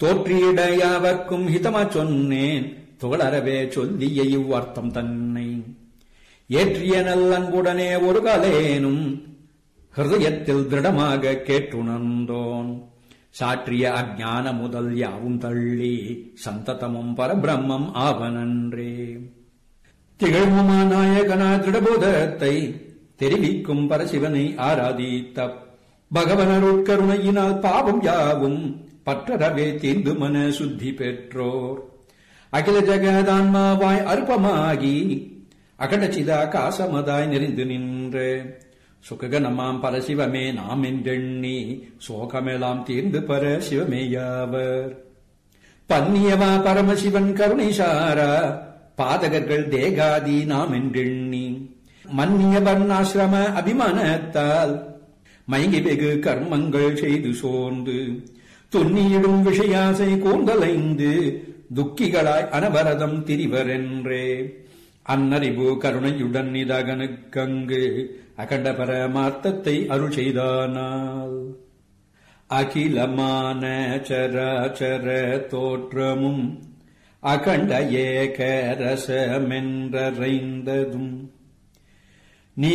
தோற்றியிட யாவர்க்கும் ஹிதமாச் சொன்னேன் துகளறவே சொல்லிய இவ்வர்த்தம் தன்னை ஏற்றிய நல்லன்புடனே ஒரு காலேனும் ஹிருதயத்தில் திருடமாக கேட்டுணர்ந்தோன் சாற்றிய அஜான முதல் யாவும் தள்ளி சந்ததமும் பரபிரம்மம் ஆவனன்றே திகழ்முமா நாயகனா திருடபோதத்தை தெரிவிக்கும் பரசிவனை ஆராதித்த பகவனருட்கருணையினால் பாவம் யாவும் பற்றறவே தீர்ந்து மன சுத்தி பெற்றோர் அகில ஜெகதான்மாவாய் அருப்பமாகி அகடச்சிதா காசமதாய் நெறிந்து நின்ற சுககனமாம் பரசிவமே நாம் என்றெண்ணி சோகமெல்லாம் தீர்ந்து பர சிவமேயாவர் பன்னியவா பரமசிவன் கருணைசாரா பாதகர்கள் தேகாதி நாம் என்றெண்ணி மன்னிய வர்ணாசிரம அபிமானத்தால் மயங்கி வெகு கர்மங்கள் செய்து சோர்ந்து துன்னியிடும் விஷயாசை கூந்தலைந்து துக்கிகளாய் அனவரதம் திரிவரென்றே அன்னறிவு கருணையுடன் இதகனுக்கங்கு அகண்ட பரமார்த்தத்தை அருள் செய்தானால் அகிலமான சராச்சர தோற்றமும் அகண்ட ஏக ரசமென்றறைந்ததும்